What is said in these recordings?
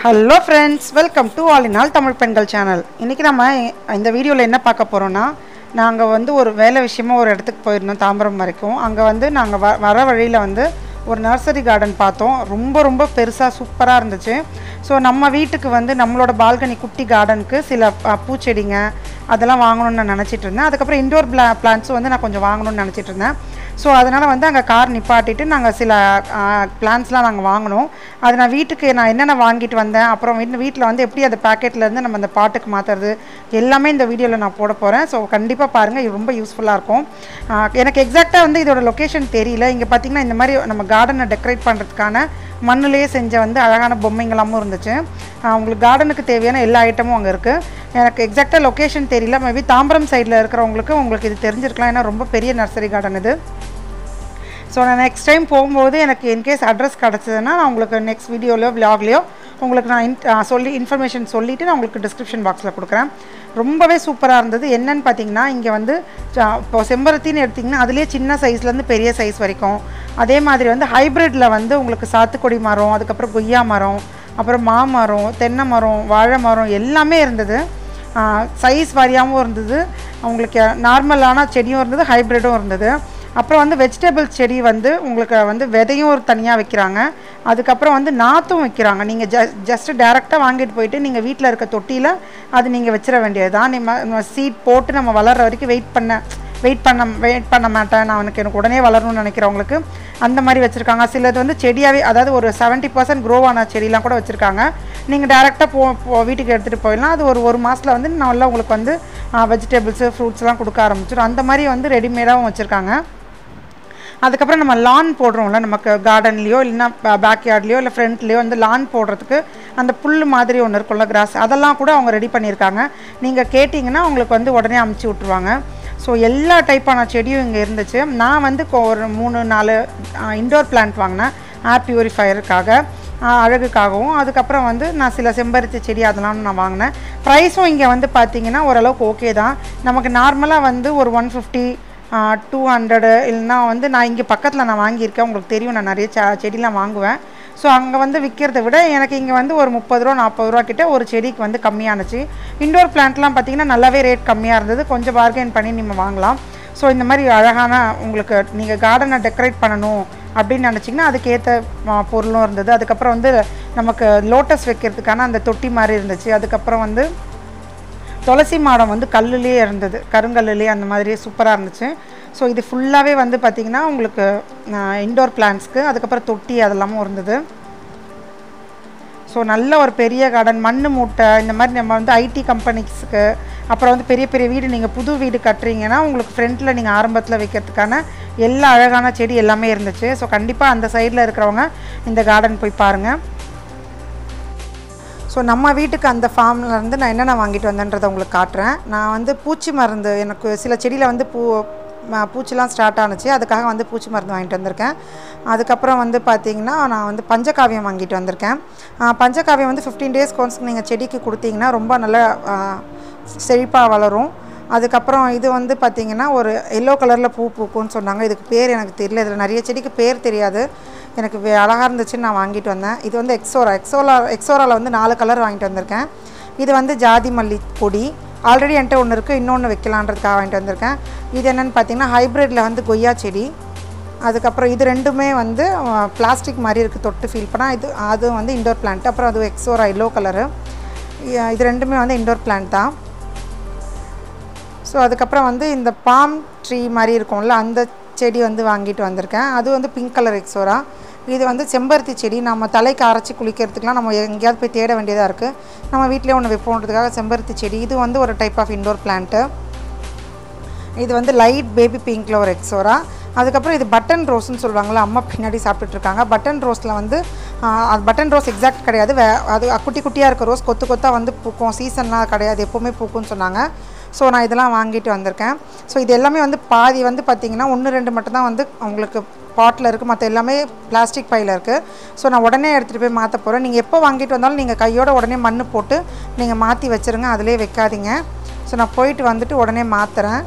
hello friends welcome to all in all Tamil பெண்கள் channel இன்றைக்கி நம்ம இந்த வீடியோவில் என்ன பார்க்க போகிறோன்னா நாங்கள் வந்து ஒரு வேலை விஷயமா ஒரு இடத்துக்கு போயிருந்தோம் தாம்பரம் வரைக்கும் அங்கே வந்து நாங்கள் வ வர வழியில் வந்து ஒரு நர்சரி கார்டன் பார்த்தோம் ரொம்ப ரொம்ப பெருசாக சூப்பராக இருந்துச்சு ஸோ நம்ம வீட்டுக்கு வந்து நம்மளோட பால்கனி குட்டி கார்டனுக்கு சில அ, பூச்செடிங்க அதெல்லாம் வாங்கணும்னு நான் நினச்சிட்டு இருந்தேன் அதுக்கப்புறம் இண்டோர் பிளா பிளான்ட்ஸும் வந்து நான் கொஞ்சம் வாங்கணும்னு நினச்சிட்டு இருந்தேன் ஸோ அதனால் வந்து அங்கே கார் நிப்பாட்டிட்டு நாங்கள் சில பிளான்ஸ்லாம் நாங்கள் வாங்கினோம் அது நான் வீட்டுக்கு நான் என்னென்ன வாங்கிட்டு வந்தேன் அப்புறம் வீட்டு வீட்டில் வந்து எப்படி அந்த பேக்கெட்லேருந்து நம்ம அந்த பாட்டுக்கு மாற்றுறது எல்லாமே இந்த வீடியோவில் நான் போட போகிறேன் ஸோ கண்டிப்பாக பாருங்கள் இது ரொம்ப யூஸ்ஃபுல்லாக இருக்கும் ஆ, எனக்கு எக்ஸாக்டாக வந்து இதோட லொக்கேஷன் தெரியல இங்கே பார்த்தீங்கன்னா இந்த மாதிரி நம்ம கார்டனை டெக்கரேட் பண்ணுறதுக்கான மண்ணுலேயே செஞ்ச வந்து அழகான பொம்மைங்களாமும் இருந்துச்சு ஆ, உங்களுக்கு கார்டனுக்கு தேவையான எல்லா ஐட்டமும் அங்கே இருக்குது எனக்கு எக்ஸாக்டாக லொக்கேஷன் தெரியல மேபி தாம்பரம் சைடில் இருக்கிறவங்களுக்கு உங்களுக்கு இது தெரிஞ்சிருக்கலாம் ஏன்னா ரொம்ப பெரிய நர்சரி கார்டன் இது ஸோ நான் நெக்ஸ்ட் டைம் போகும்போது எனக்கு இன்கேஸ் அட்ரஸ் கிடச்சதுன்னா நான் உங்களுக்கு நெக்ஸ்ட் வீடியோலையோ விலாக்லேயோ உங்களுக்கு நான் இன் ஆ, சொல்லி இன்ஃபர்மேஷன் சொல்லிவிட்டு நான் உங்களுக்கு டிஸ்கிரிப்ஷன் பாக்ஸில் கொடுக்குறேன் ரொம்பவே சூப்பராக இருந்தது என்னன்னு பார்த்தீங்கன்னா இங்கே வந்து ஜா- இப்போ செம்பருத்தின்னு எடுத்திங்கன்னா அதுலேயே சின்ன சைஸ்லேருந்து பெரிய சைஸ் வரைக்கும் அதே மாதிரி வந்து ஹைப்ரிட்டில் வந்து உங்களுக்கு சாத்துக்குடி மரம் அதுக்கப்புறம் கொய்யா மரம் அப்புறம் மாமரம் தென்னை மரம் வாழை மரம் எல்லாமே இருந்தது சைஸ் வாரியாகவும் இருந்தது உங்களுக்கு நார்மலான செடியும் இருந்தது ஹைப்ரிடும் இருந்தது அப்புறம் வந்து வெஜிடபிள் செடி வந்து உங்களுக்கு வந்து விதையும் ஒரு தனியாக வைக்கிறாங்க அதுக்கப்புறம் வந்து நாற்றும் வைக்கிறாங்க நீங்கள் ஜ ஜஸ்ட் டேரெக்டாக வாங்கிட்டு போயிட்டு நீங்கள் வீட்டில் இருக்க தொட்டியில் அது நீங்கள் வச்சிட வேண்டியது தான் நம்ம சீட் போட்டு நம்ம வளர்கிற வரைக்கும் வெயிட் பண்ண வெயிட் பண்ண வெயிட் பண்ண மாட்டேன் நான் எனக்கு எனக்கு உடனே வளரணும்னு நினைக்கிறவங்களுக்கு அந்த மாதிரி வச்சுருக்காங்க சிலது வந்து செடியாகவே அதாவது ஒரு செவன்ட்டி பர்சன்ட் க்ரோ ஆன செடியெலாம் கூட வச்சுருக்காங்க நீங்கள் டேரெக்டாக போ போ- வீட்டுக்கு எடுத்துகிட்டு போயிடலாம் அது ஒரு ஒரு மாதத்தில் வந்து நல்லா உங்களுக்கு வந்து வெஜிடபிள்ஸு ஃப்ரூட்ஸ்லாம் கொடுக்க ஆரம்பிச்சிடும் அந்த மாதிரி வந்து ரெடிமேடாகவும் வச்சுருக்காங்க அதுக்கப்புறம் நம்ம லான் போடுறோம்ல நமக்கு கார்டன்லேயோ இல்லைன்னா பேக்யார்ட்லேயோ இல்லை ஃப்ரண்ட்லேயோ வந்து லான் போடுறதுக்கு அந்த புல் மாதிரி ஒன்று இருக்கும்ல கிராஸ் அதெல்லாம் கூட அவங்க ரெடி பண்ணியிருக்காங்க நீங்கள் கேட்டிங்கன்னா உங்களுக்கு வந்து உடனே அமுச்சு விட்ருவாங்க ஸோ எல்லா டைப்பான செடியும் இங்கே இருந்துச்சு நான் வந்து கொ- ஒரு மூணு நாலு இண்டோர் பிளான்ட் வாங்கினேன் ஏர் பியூரிஃபையருக்காக அழகுக்காகவும் அதுக்கப்புறம் வந்து நான் சில செம்பருத்தி செடி அதெல்லாம் நான் வாங்கினேன் ப்ரைஸும் இங்கே வந்து பார்த்தீங்கன்னா ஓரளவுக்கு ஓகே தான் நமக்கு நார்மலாக வந்து ஒரு ஒன் ஃபிஃப்டி டூ ஹண்ட்ரடு இல்லைன்னா வந்து நான் இங்கே பக்கத்தில் நான் வாங்கியிருக்கேன் உங்களுக்கு தெரியும் நான் நிறைய செ செடிலாம் வாங்குவேன் ஸோ அங்கே வந்து விற்கிறத விட எனக்கு இங்கே வந்து ஒரு முப்பது ரூபா நாற்பது ரூபா கிட்ட ஒரு செடிக்கு வந்து கம்மியானுச்சு இண்டோர் பிளான்ட்லாம் பார்த்தீங்கன்னா நல்லாவே ரேட் கம்மியாக இருந்தது கொஞ்சம் பார்கெயின் பண்ணி நீங்கள் வாங்கலாம் ஸோ இந்த மாதிரி அழகான உங்களுக்கு நீங்கள் கார்டனை டெக்கரேட் பண்ணணும் அப்படின்னு நினச்சிங்கன்னா அதுக்கேற்ற பொருளும் இருந்தது அதுக்கப்புறம் வந்து நமக்கு லோட்டஸ் வைக்கிறதுக்கான அந்த தொட்டி மாதிரி இருந்துச்சு அதுக்கப்புறம் வந்து துளசி மாடம் வந்து கல்லுலேயே இருந்தது கருங்கல்லுலேயே அந்த மாதிரி சூப்பராக இருந்துச்சு ஸோ இது ஃபுல்லாகவே வந்து பார்த்திங்கன்னா உங்களுக்கு இண்டோர் பிளான்ஸ்க்கு அதுக்கப்புறம் தொட்டி அதெல்லாமும் இருந்தது ஸோ நல்ல ஒரு பெரிய கார்டன் மண் மூட்டை இந்த மாதிரி நம்ம வந்து ஐடி கம்பெனிஸ்க்கு அப்புறம் வந்து பெரிய பெரிய வீடு நீங்கள் புது வீடு கட்டுறீங்கன்னா உங்களுக்கு ஃப்ரண்ட்டில் நீங்கள் ஆரம்பத்தில் வைக்கிறதுக்கான எல்லா அழகான செடி எல்லாமே இருந்துச்சு ஸோ கண்டிப்பாக அந்த சைடில் இருக்கிறவங்க இந்த கார்டன் போய் பாருங்கள் ஸோ நம்ம வீட்டுக்கு அந்த ஃபார்ம்ல இருந்து நான் என்னென்ன வாங்கிட்டு வந்தேன்றதை உங்களுக்கு காட்டுறேன் நான் வந்து பூச்சி மருந்து எனக்கு சில செடியில் வந்து பூ ம- பூச்சிலாம் ஸ்டார்ட் ஆனுச்சு அதுக்காக வந்து பூச்சி மருந்து வாங்கிட்டு வந்திருக்கேன் அதுக்கப்புறம் வந்து பார்த்தீங்கன்னா நான் வந்து பஞ்சகாவியம் வாங்கிட்டு வந்திருக்கேன் ஆ, பஞ்சகாவியம் வந்து ஃபிஃப்டீன் டேஸ் கோன்ஸ் நீங்கள் செடிக்கு கொடுத்தீங்கன்னா ரொம்ப நல்லா செழிப்பாக வளரும் அதுக்கப்புறம் இது வந்து பார்த்திங்கன்னா ஒரு எல்லோ கலரில் பூ பூக்கும்னு சொன்னாங்க இதுக்கு பேர் எனக்கு தெரியல இதில் நிறைய செடிக்கு பேர் தெரியாது எனக்கு வே- அழகா இருந்துச்சுன்னு நான் வாங்கிட்டு வந்தேன் இது வந்து எக்ஸோரா எக்ஸோரா எக்ஸோராவில் வந்து நாலு கலர் வாங்கிட்டு வந்திருக்கேன் இது வந்து ஜாதி மல்லி கொடி ஆல்ரெடி என்கிட்ட ஒன்று இருக்குது இன்னொன்று வைக்கலான்றதுக்காக வாங்கிட்டு வந்திருக்கேன் இது என்னென்னு பார்த்தீங்கன்னா ஹைப்ரிட்டில் வந்து கொய்யா செடி அதுக்கப்புறம் இது ரெண்டுமே வந்து பிளாஸ்டிக் மாதிரி இருக்குது தொட்டு ஃபீல் பண்ணால் இது அது வந்து இண்டோர் பிளான்ட் அப்புறம் அது எக்ஸோரா எல்லோ கலரு இது ரெண்டுமே வந்து இண்டோர் பிளான்ட் தான் ஸோ அதுக்கப்புறம் வந்து இந்த பாம் ட்ரீ மாதிரி இருக்கும்ல அந்த செடி வந்து வாங்கிட்டு வந்திருக்கேன் அது வந்து பிங்க் கலர் எக்ஸோரா இது வந்து செம்பருத்தி செடி நம்ம தலைக்கு அரைச்சி குளிக்கிறதுக்குலாம் நம்ம எங்கேயாவது போய் தேட வேண்டியதாக இருக்குது நம்ம வீட்டிலே ஒன்று வைப்போன்றதுக்காக செம்பருத்தி செடி இது வந்து ஒரு டைப் ஆஃப் இண்டோர் பிளான்ட்டு இது வந்து லைட் பேபி பிங்க்கில் ஒரு எக்ஸோரா அதுக்கப்புறம் இது பட்டன் ரோஸ்னு சொல்லுவாங்கள்ல அம்மா பின்னாடி சாப்பிட்டுட்டு இருக்காங்க பட்டன் ரோஸில் வந்து ஆஹ், அது பட்டன் ரோஸ் எக்ஸாக்ட் கிடையாது வே அது குட்டி குட்டியாக இருக்க ரோஸ் கொத்து கொத்தாக வந்து பூக்கும் சீசன்லாம் கிடையாது எப்போவுமே பூக்கும்னு சொன்னாங்க ஸோ நான் இதெல்லாம் வாங்கிட்டு வந்திருக்கேன் ஸோ இது எல்லாமே வந்து பாதி வந்து பார்த்திங்கன்னா ஒன்று ரெண்டு மட்டும்தான் வந்து உங்களுக்கு பாட்டில் இருக்குது மற்ற எல்லாமே பிளாஸ்டிக் பையில் இருக்குது ஸோ நான் உடனே எடுத்துகிட்டு போய் மாற்ற போகிறேன் நீங்கள் எப்போ வாங்கிட்டு வந்தாலும் நீங்கள் கையோட உடனே மண் போட்டு நீங்கள் மாற்றி வச்சுருங்க அதிலே வைக்காதீங்க ஸோ நான் போயிட்டு வந்துட்டு உடனே மாற்றுறேன்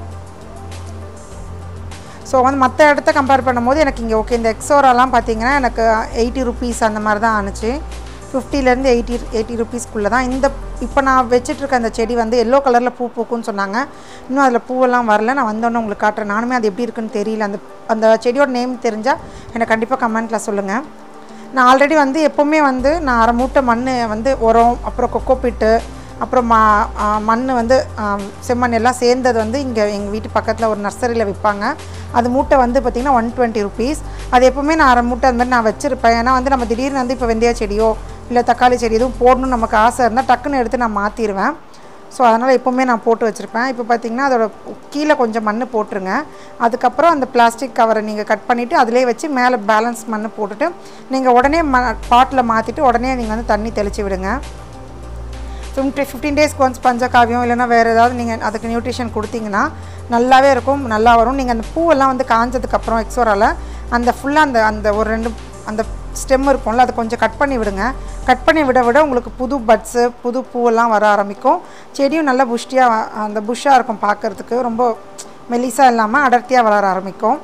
ஸோ வந்து மற்ற இடத்த கம்பேர் பண்ணும்போது எனக்கு இங்கே ஓகே இந்த எக்ஸோராலாம் பார்த்தீங்கன்னா எனக்கு எயிட்டி ருபீஸ் அந்த மாதிரி தான் ஆணுச்சு ஃபிஃப்டிலேருந்து எயிட்டி எயிட்டி ருபீஸ்க்குள்ளே தான் இந்த இப்போ நான் வச்சிட்ருக்க அந்த செடி வந்து எல்லோ கலரில் பூ பூக்கும்னு சொன்னாங்க இன்னும் அதில் பூவெல்லாம் வரல நான் வந்தோன்னே உங்களுக்கு காட்டுறேன் நானுமே அது எப்படி இருக்குன்னு தெரியல அந்த அந்த செடியோட நேம் தெரிஞ்சால் எனக்கு கண்டிப்பாக கமெண்ட்டில் சொல்லுங்கள் நான் ஆல்ரெடி வந்து எப்போவுமே வந்து நான் அரை மூட்டை மண் வந்து உரம் அப்புறம் கொக்கோ பிட்டு அப்புறம் மா மண் வந்து ஆ, செம்மண் எல்லாம் சேர்ந்தது வந்து இங்கே எங்கள் வீட்டு பக்கத்தில் ஒரு நர்சரியில் விற்பாங்க அது மூட்டை வந்து பார்த்திங்கன்னா ஒன் டுவெண்ட்டி ருபீஸ் அது எப்போவுமே நான் அரை மூட்டை அந்த மாதிரி நான் வச்சுருப்பேன் ஏன்னா வந்து நம்ம திடீர்னு வந்து இப்போ வெந்தய செடியோ இல்லை தக்காளி செடி எதுவும் போடணும்னு நமக்கு ஆசை இருந்தால் டக்குன்னு எடுத்து நான் மாற்றிடுவேன் ஸோ அதனால் எப்போவுமே நான் போட்டு வச்சுருப்பேன் இப்போ பார்த்தீங்கன்னா அதோட கீழே கொஞ்சம் மண் போட்டுருங்க அதுக்கப்புறம் அந்த பிளாஸ்டிக் கவரை நீங்கள் கட் பண்ணிவிட்டு அதிலே வச்சு மேலே பேலன்ஸ் மண் போட்டுட்டு நீங்கள் உடனே ம பாட்டில் மாற்றிட்டு உடனே நீங்கள் வந்து தண்ணி தெளித்து விடுங்க ஃபிஃப்டி ஃபிஃப்டீன் டேஸ்க்கு ஒன்ஸ் பஞ்சகாவியம் இல்லைன்னா வேறு ஏதாவது நீங்கள் அதுக்கு நியூட்ரிஷன் கொடுத்தீங்கன்னா நல்லாவே இருக்கும் நல்லா வரும் நீங்கள் அந்த பூவெல்லாம் வந்து காஞ்சதுக்கப்புறம் எக்ஸோரால் அந்த ஃபுல்லாக அந்த அந்த ஒரு ரெண்டு அந்த ஸ்டெம் இருக்கும்ல அதை கொஞ்சம் கட் பண்ணி விடுங்க கட் பண்ணி விட விட உங்களுக்கு புது பட்ஸு புது பூவெல்லாம் வர ஆரம்பிக்கும் செடியும் நல்லா புஷ்டியாக அந்த புஷ்ஷாக இருக்கும் பார்க்குறதுக்கு ரொம்ப மெலிசாக இல்லாமல் அடர்த்தியாக வளர ஆரம்பிக்கும்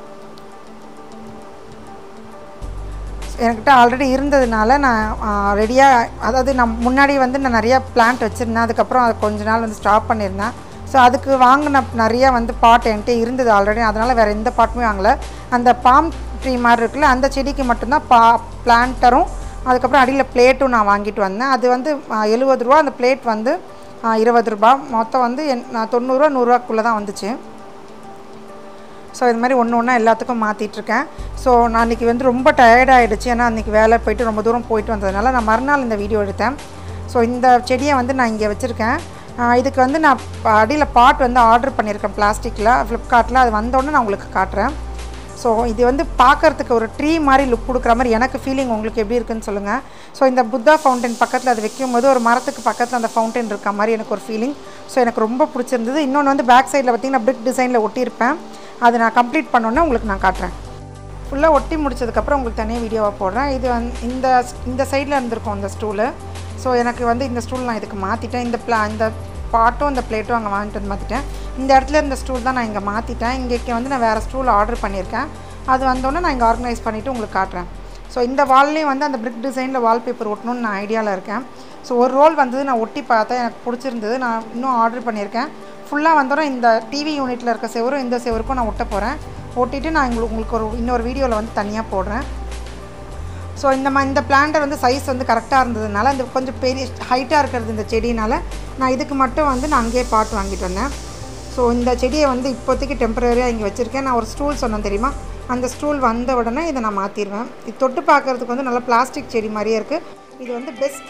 என்கிட்ட ஆல்ரெடி இருந்ததுனால நான் ரெடியாக அதாவது நான் முன்னாடி வந்து நான் நிறைய பிளான்ட் வச்சுருந்தேன் அதுக்கப்புறம் அது கொஞ்ச நாள் வந்து ஸ்டாப் பண்ணியிருந்தேன் ஸோ அதுக்கு வாங்கின நிறைய வந்து பாட் என்கிட்ட இருந்தது ஆல்ரெடி அதனால் வேறு எந்த பாட்டுமே வாங்கலை அந்த பாம் ட்ரீ மாதிரி இருக்குல்ல அந்த செடிக்கு மட்டும்தான் பா பிளான்ட்டரும் அதுக்கப்புறம் அடியில் பிளேட்டும் நான் வாங்கிட்டு வந்தேன் அது வந்து எழுபது ரூபா அந்த பிளேட் வந்து ஆ, இருபது ரூபா மொத்தம் வந்து என் நான் தொண்ணூறுரூவா நூறுரூவாக்குள்ளே தான் வந்துச்சு ஸோ இது மாதிரி ஒன்று ஒன்றா எல்லாத்துக்கும் மாற்றிட்டுருக்கேன் ஸோ நான் அன்றைக்கி வந்து ரொம்ப டயர்ட் ஆகிடுச்சு ஏன்னா அன்றைக்கி வேலை போயிட்டு ரொம்ப தூரம் போயிட்டு வந்ததுனால நான் மறுநாள் இந்த வீடியோ எடுத்தேன் ஸோ இந்த செடியை வந்து நான் இங்கே வச்சுருக்கேன் ஆஹ் இதுக்கு வந்து நான் அடியில் பாட் வந்து ஆர்டர் பண்ணியிருக்கேன் பிளாஸ்டிக்கில் ஃப்ளிப்கார்ட்டில் அது வந்தோடனே நான் உங்களுக்கு காட்டுறேன் ஸோ இது வந்து பார்க்கறதுக்கு ஒரு ட்ரீ மாதிரி லுக் கொடுக்குற மாதிரி எனக்கு ஃபீலிங் உங்களுக்கு எப்படி இருக்குன்னு சொல்லுங்கள் ஸோ இந்த புத்தா ஃபவுண்டன் பக்கத்தில் அது வைக்கும்போது ஒரு மரத்துக்கு பக்கத்தில் அந்த ஃபவுண்டன் இருக்க மாதிரி எனக்கு ஒரு ஃபீலிங் ஸோ எனக்கு ரொம்ப பிடிச்சிருந்தது இன்னொன்று வந்து பேக் சைடில் பார்த்தீங்கன்னா பிரிக் டிசைனில் ஒட்டியிருப்பேன் அதை நான் கம்ப்ளீட் பண்ணோன்னே உங்களுக்கு நான் காட்டுறேன் ஃபுல்லாக ஒட்டி முடிச்சதுக்கப்புறம் உங்களுக்கு தனியாக வீடியோவாக போடுறேன் இது வந்து இந்த இந்த சைடில் இருந்திருக்கும் இந்த ஸ்டூலு ஸோ எனக்கு வந்து இந்த ஸ்டூல் நான் இதுக்கு மாற்றிட்டேன் இந்த பிளா இந்த பாட்டும் இந்த பிளேட்டும் அங்கே வாங்கிட்டு வந்து மாற்றிட்டேன் இந்த இடத்துல இருந்த ஸ்டூல் தான் நான் இங்கே மாற்றிட்டேன் இங்கே வந்து நான் வேறு ஸ்டூல் ஆர்டர் பண்ணியிருக்கேன் அது வந்தோடனே நான் இங்கே ஆர்கனைஸ் பண்ணிவிட்டு உங்களுக்கு காட்டுறேன் ஸோ இந்த வால்லையும் வந்து அந்த பிரிக் டிசைனில் வால்பேப்பர் ஒட்டணும்னு நான் ஐடியாவில் இருக்கேன் ஸோ ஒரு ரோல் வந்தது நான் ஒட்டி பார்த்தேன் எனக்கு பிடிச்சிருந்தது நான் இன்னும் ஆர்டர் பண்ணியிருக்கேன் ஃபுல்லாக வந்தோடனே இந்த டிவி யூனிட்டில் இருக்க செவரும் இந்த செவருக்கும் நான் ஒட்ட போகிறேன் ஒட்டிட்டு நான் உங்களுக்கு உங்களுக்கு ஒரு இன்னொரு வீடியோவில் வந்து தனியாக போடுறேன் ஸோ இந்த மா இந்த பிளான்டர் வந்து சைஸ் வந்து கரெக்டாக இருந்ததுனால இந்த கொஞ்சம் பெரிய ஹைட்டாக இருக்கிறது இந்த செடினால நான் இதுக்கு மட்டும் வந்து நான் அங்கேயே பாட்டு வாங்கிட்டு வந்தேன் ஸோ இந்த செடியை வந்து இப்போதைக்கு டெம்பரரியாக இங்கே வச்சுருக்கேன் நான் ஒரு ஸ்டூல் சொன்னேன் தெரியுமா அந்த ஸ்டூல் வந்த உடனே இதை நான் மாற்றிடுவேன் இது தொட்டு பார்க்குறதுக்கு வந்து நல்லா பிளாஸ்டிக் செடி மாதிரியே இருக்குது இது வந்து பெஸ்ட்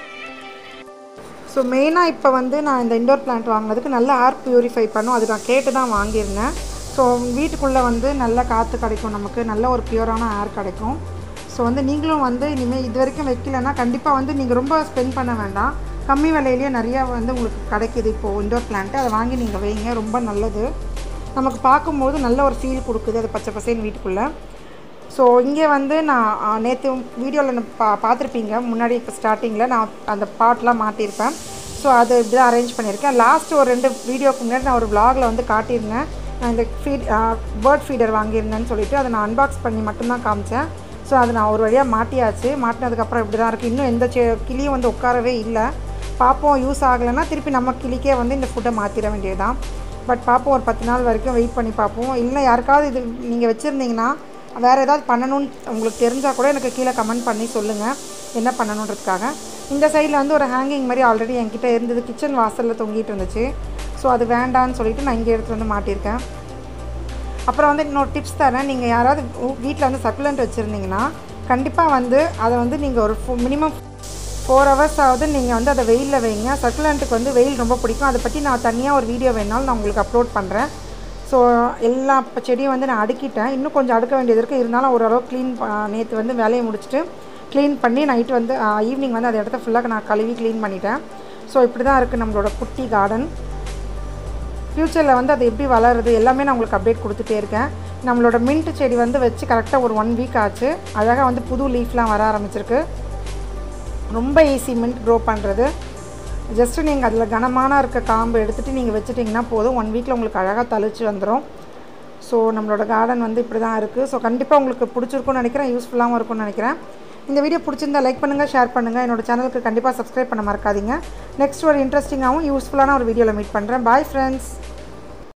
ஸோ மெயினாக இப்போ வந்து நான் இந்த இண்டோர் பிளான்ட் வாங்கினதுக்கு நல்ல ஏர் ப்யூரிஃபை பண்ணும் அது நான் கேட்டு தான் வாங்கியிருந்தேன் ஸோ வீட்டுக்குள்ளே வந்து நல்ல காற்று கிடைக்கும் நமக்கு நல்ல ஒரு பியூரான ஏர் கிடைக்கும் ஸோ வந்து நீங்களும் வந்து இனிமேல் இது வரைக்கும் வைக்கலன்னா கண்டிப்பாக வந்து நீங்கள் ரொம்ப ஸ்பெண்ட் பண்ண வேண்டாம் கம்மி விலையிலேயே நிறையா வந்து உங்களுக்கு கிடைக்கிது இப்போது இண்டோர் பிளான்ட்டு அதை வாங்கி நீங்கள் வைங்க ரொம்ப நல்லது நமக்கு பார்க்கும்போது நல்ல ஒரு ஃபீல் கொடுக்குது அது பச்சை பசேன்னு வீட்டுக்குள்ளே ஸோ இங்கே வந்து நான் நேற்று வீடியோவில் பா பார்த்துருப்பீங்க முன்னாடி இப்போ ஸ்டார்டிங்கில் நான் அந்த பாட்டெலாம் மாட்டியிருப்பேன் ஸோ அது இப்படி தான் அரேஞ்ச் பண்ணியிருக்கேன் லாஸ்ட் ஒரு ரெண்டு வீடியோக்கு முன்னாடி நான் ஒரு vlogல வந்து காட்டியிருந்தேன் நான் இந்த ஃபீட் பேர்ட் ஃபீடர் வாங்கியிருந்தேன்னு சொல்லிட்டு அதை நான் அன்பாக்ஸ் பண்ணி மட்டும்தான் காமிச்சேன் ஸோ அது நான் ஒரு வழியாக மாட்டியாச்சு மாட்டினதுக்கப்புறம் இப்படி தான் இருக்குது இன்னும் எந்த செ கிளியும் வந்து உட்காரவே இல்லை பார்ப்போம் யூஸ் ஆகலைன்னா திருப்பி நம்ம கிளிக்கே வந்து இந்த ஃபுட்டை மாற்றிட வேண்டியதுதான் பட் பார்ப்போம் ஒரு பத்து நாள் வரைக்கும் வெயிட் பண்ணி பார்ப்போம் இல்லை யாருக்காவது இது நீங்கள் வச்சுருந்தீங்கன்னா வேறு ஏதாவது பண்ணணும்னு உங்களுக்கு தெரிஞ்சால் கூட எனக்கு கீழே கமெண்ட் பண்ணி சொல்லுங்கள் என்ன பண்ணணுன்றதுக்காக இந்த சைடில் வந்து ஒரு ஹேங்கிங் மாதிரி ஆல்ரெடி என்கிட்ட இருந்தது கிச்சன் வாசலில் தொங்கிட்டு இருந்துச்சு ஸோ அது வேண்டான்னு சொல்லிட்டு நான் இங்கே எடுத்துகிட்டு வந்து மாட்டியிருக்கேன் அப்புறம் வந்து இன்னொரு டிப்ஸ் தரேன் நீங்கள் யாராவது வீட்டில் வந்து சக்குலண்ட் வச்சுருந்தீங்கன்னா கண்டிப்பாக வந்து அதை வந்து நீங்கள் ஒரு மினிமம் ஃபோர் ஹவர்ஸ் ஆகுது நீங்கள் வந்து அதை வெயிலில் வைங்க சக்குலண்ட்டுக்கு வந்து வெயில் ரொம்ப பிடிக்கும் அதை பற்றி நான் தனியாக ஒரு வீடியோ வேணாலும் நான் உங்களுக்கு அப்லோட் பண்ணுறேன் ஸோ எல்லா இப்போ செடியும் வந்து நான் அடுக்கிட்டேன் இன்னும் கொஞ்சம் அடுக்க வேண்டியது இருக்குது இருந்தாலும் ஓரளவு க்ளீன் நேற்று வந்து வேலையை முடிச்சுட்டு க்ளீன் பண்ணி நைட்டு வந்து ஈவினிங் வந்து அந்த இடத்த ஃபுல்லாக நான் கழுவி க்ளீன் பண்ணிட்டேன் ஸோ இப்படி தான் இருக்குது நம்மளோட குட்டி கார்டன் ஃப்யூச்சரில் வந்து அது எப்படி வளருது எல்லாமே நான் உங்களுக்கு அப்டேட் கொடுத்துட்டே இருக்கேன் நம்மளோட மின்ட் செடி வந்து வச்சு கரெக்டாக ஒரு ஒன் வீக் ஆச்சு அழகாக வந்து புது லீஃப்லாம் வர ஆரம்பிச்சிருக்கு ரொம்ப ஈஸி மின்ட் க்ரோ பண்ணுறது ஜஸ்ட்டு நீங்கள் அதில் கனமான இருக்க காம்பு எடுத்துகிட்டு நீங்கள் வச்சுட்டிங்கன்னா போதும் ஒன் வீக்கில் உங்களுக்கு அழகாக தளிச்சு வந்துடும் ஸோ நம்மளோட கார்டன் வந்து இப்படி தான் இருக்குது ஸோ கண்டிப்பாக உங்களுக்கு பிடிச்சிருக்கும்னு நினைக்கிறேன் யூஸ்ஃபுல்லாகவும் இருக்கும்னு நினைக்கிறேன் இந்த வீடியோ பிடிச்சிருந்தா லைக் பண்ணுங்கள் ஷேர் பண்ணுங்கள் என்னோட சேனலுக்கு கண்டிப்பாக சப்ஸ்கிரைப் பண்ண மறக்காதீங்க நெக்ஸ்ட் ஒரு இன்ட்ரெஸ்டிங்காகவும் யூஸ்ஃபுல்லான ஒரு வீடியோவில் மீட் பண்ணுறேன் பாய் ஃப்ரெண்ட்ஸ்